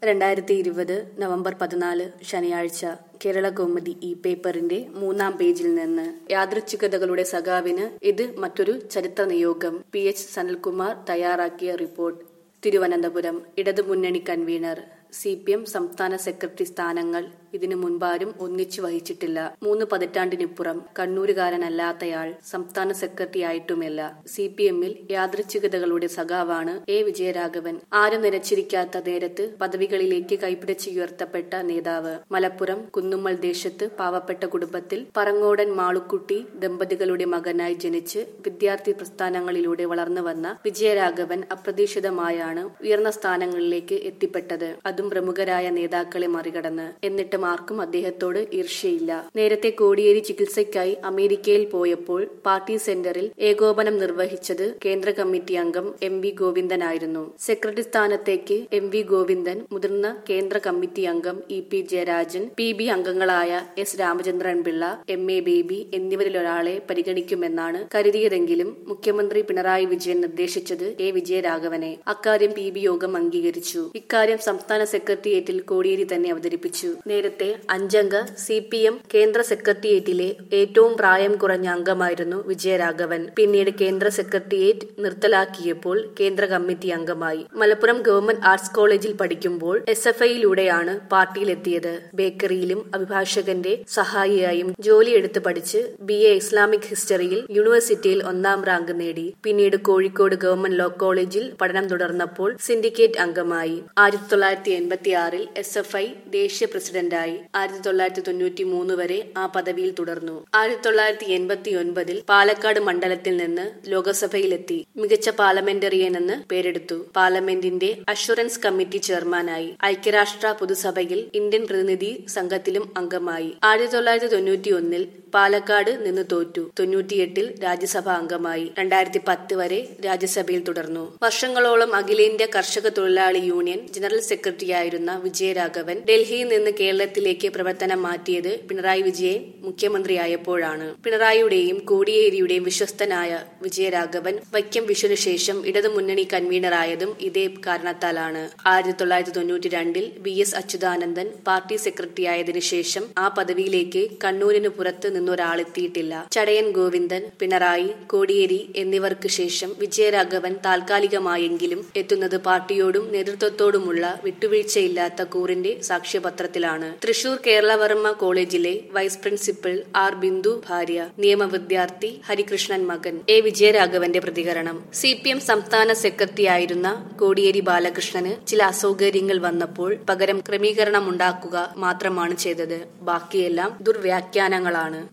രണ്ടായിരത്തി ഇരുപത് നവംബർ പതിനാല് ശനിയാഴ്ച കേരള കൗമുദി ഈ പേപ്പറിന്റെ മൂന്നാം പേജിൽ നിന്ന് യാദൃച്ഛികതകളുടെ സഖാവിന് ഇത് മറ്റൊരു ചരിത്ര നിയോഗം പി എച്ച് സനൽകുമാർ തയ്യാറാക്കിയ റിപ്പോർട്ട് തിരുവനന്തപുരം ഇടതുമുന്നണി കൺവീനർ സി പി എം സംസ്ഥാന സെക്രട്ടറി സ്ഥാനങ്ങൾ ഇതിനു മുൻപാരും ഒന്നിച്ചു വഹിച്ചിട്ടില്ല മൂന്ന് പതിറ്റാണ്ടിനിപ്പുറം കണ്ണൂരുകാരനല്ലാത്തയാൾ സംസ്ഥാന സെക്രട്ടറി ആയിട്ടുമില്ല സി പി എമ്മിൽ യാദൃച്ഛികതകളുടെ സഖാവാണ് എ വിജയരാഘവൻ ആരും നിരച്ചിരിക്കാത്ത നേരത്ത് പദവികളിലേക്ക് കൈപിടിച്ചുയർത്തപ്പെട്ട നേതാവ് മലപ്പുറം കുന്നുമ്മൽ ദേശത്ത് പാവപ്പെട്ട കുടുംബത്തിൽ പറങ്ങോടൻ മാളുക്കുട്ടി ദമ്പതികളുടെ മകനായി ജനിച്ച് വിദ്യാർത്ഥി പ്രസ്ഥാനങ്ങളിലൂടെ വളർന്നു വന്ന വിജയരാഘവൻ അപ്രതീക്ഷിതമായാണ് ഉയർന്ന സ്ഥാനങ്ങളിലേക്ക് എത്തിപ്പെട്ടത് അതും പ്രമുഖരായ നേതാക്കളെ മറികടന്ന് എന്നിട്ടും ആർക്കും അദ്ദേഹത്തോട് ഈർഷ്യയില്ല നേരത്തെ കോടിയേരി ചികിത്സയ്ക്കായി അമേരിക്കയിൽ പോയപ്പോൾ പാർട്ടി സെന്ററിൽ ഏകോപനം നിർവഹിച്ചത് കേന്ദ്ര കമ്മിറ്റി അംഗം എം വി ഗോവിന്ദനായിരുന്നു സെക്രട്ടറി സ്ഥാനത്തേക്ക് എം വി ഗോവിന്ദൻ മുതിർന്ന കേന്ദ്ര കമ്മിറ്റി അംഗം E P Jayarajan P B അംഗങ്ങളായ S Ramachandran Pillai M A Baby എന്നിവരിലൊരാളെ പരിഗണിക്കുമെന്നാണ് കരുതിയതെങ്കിലും മുഖ്യമന്ത്രി പിണറായി വിജയൻ നിർദ്ദേശിച്ചത് എ വിജയരാഘവനെ അക്കാര്യം പി ബി യോഗം അംഗീകരിച്ചു ഇക്കാര്യം സംസ്ഥാന സെക്രട്ടേറിയറ്റിൽ കോടിയേരി തന്നെ അവതരിപ്പിച്ചു നേരത്തെ അഞ്ചംഗ സി പി എം കേന്ദ്ര സെക്രട്ടേറിയറ്റിലെ ഏറ്റവും പ്രായം കുറഞ്ഞ അംഗമായിരുന്നു വിജയരാഘവൻ പിന്നീട് കേന്ദ്ര സെക്രട്ടേറിയറ്റ് നിർത്തലാക്കിയപ്പോൾ കേന്ദ്ര കമ്മിറ്റി അംഗമായി മലപ്പുറം ഗവൺമെന്റ് ആർട്സ് കോളേജിൽ പഠിക്കുമ്പോൾ എസ് എഫ് ഐയിലൂടെയാണ് പാർട്ടിയിലെത്തിയത് ബേക്കറിയിലും അഭിഭാഷകന്റെ സഹായിയായും ജോലിയെടുത്ത് പഠിച്ച് ബി എ ഇസ്ലാമിക് ഹിസ്റ്ററിയിൽ യൂണിവേഴ്സിറ്റിയിൽ ഒന്നാം റാങ്ക് നേടി പിന്നീട് കോഴിക്കോട് ഗവൺമെന്റ് ലോ കോളേജിൽ പഠനം തുടർന്നപ്പോൾ സിൻഡിക്കേറ്റ് അംഗമായി ആയിരത്തി തൊള്ളായിരത്തി എൺപത്തി ആറിൽ എസ് എഫ് ഐ ദേശീയ പ്രസിഡന്റായി ആയിരത്തി തൊള്ളായിരത്തി തൊണ്ണൂറ്റി മൂന്ന് വരെ ആ പദവിയിൽ തുടർന്നു ആയിരത്തി തൊള്ളായിരത്തി എൺപത്തി ഒൻപതിൽ പാലക്കാട് മണ്ഡലത്തിൽ നിന്ന് ലോകസഭയിലെത്തി മികച്ച പാർലമെന്ററിയൻ എന്ന് പേരെടുത്തു പാർലമെന്റിന്റെ അഷുറൻസ് കമ്മിറ്റി ചെയർമാനായി ഐക്യരാഷ്ട്ര പൊതുസഭയിൽ ഇന്ത്യൻ പ്രതിനിധി സംഘത്തിലും അംഗമായി ആയിരത്തി തൊള്ളായിരത്തി തൊണ്ണൂറ്റി ഒന്നിൽ പാലക്കാട് നിന്ന് തോറ്റു തൊണ്ണൂറ്റിയെട്ടിൽ രാജ്യസഭാ അംഗമായി രണ്ടായിരത്തി പത്ത് വരെ രാജ്യസഭയിൽ തുടർന്നു വർഷങ്ങളോളം അഖിലേന്ത്യാ കർഷക തൊഴിലാളി യൂണിയൻ ജനറൽ സെക്രട്ടറിയായിരുന്ന വിജയരാഘവൻ ഡൽഹിയിൽ നിന്ന് കേരളത്തിലേക്ക് പ്രവർത്തനം മാറ്റിയത് പിണറായി വിജയൻ മുഖ്യമന്ത്രിയായപ്പോഴാണ് പിണറായിയുടെയും കോടിയേരിയുടെയും വിശ്വസ്തനായ വിജയരാഘവൻ വൈക്കം വിഷുവിനു ശേഷം ഇടതുമുന്നണി കൺവീനറായതും ഇതേ കാരണത്താലാണ് ആയിരത്തി തൊള്ളായിരത്തി തൊണ്ണൂറ്റി രണ്ടിൽ വി എസ് അച്യുതാനന്ദൻ പാർട്ടി സെക്രട്ടറിയായതിനു ശേഷം ആ പദവിയിലേക്ക് കണ്ണൂരിന് പുറത്ത് നിന്നൊരാളെത്തിയിട്ടില്ല ചടയൻ ഗോവിന്ദൻ പിണറായി കോടിയേരി എന്നിവർക്ക് ശേഷം വിജയരാഘവൻ താൽക്കാലികമായെങ്കിലും എത്തുന്നത് പാർട്ടിയോടും നേതൃത്വത്തോടുമുള്ള വിട്ടുവീഴ്ചയില്ലാത്ത കൂറിന്റെ സാക്ഷ്യപത്രത്തിലാണ് തൃശൂർ കേരളവർമ്മ കോളേജിലെ വൈസ് പ്രിൻസിപ്പൽ ആർ ബിന്ദു ഭാര്യ നിയമ വിദ്യാർത്ഥി ഹരികൃഷ്ണൻ മകൻ എ വിജയരാഘവന്റെ പ്രതികരണം സി പി എം സംസ്ഥാന സെക്രട്ടറിയായിരുന്ന കോടിയേരി ബാലകൃഷ്ണന് ചില അസൗകര്യങ്ങൾ വന്നപ്പോൾ പകരം ക്രമീകരണമുണ്ടാക്കുക മാത്രമാണ് ചെയ്തത് ബാക്കിയെല്ലാം ദുർവ്യാഖ്യാനങ്ങളാണ്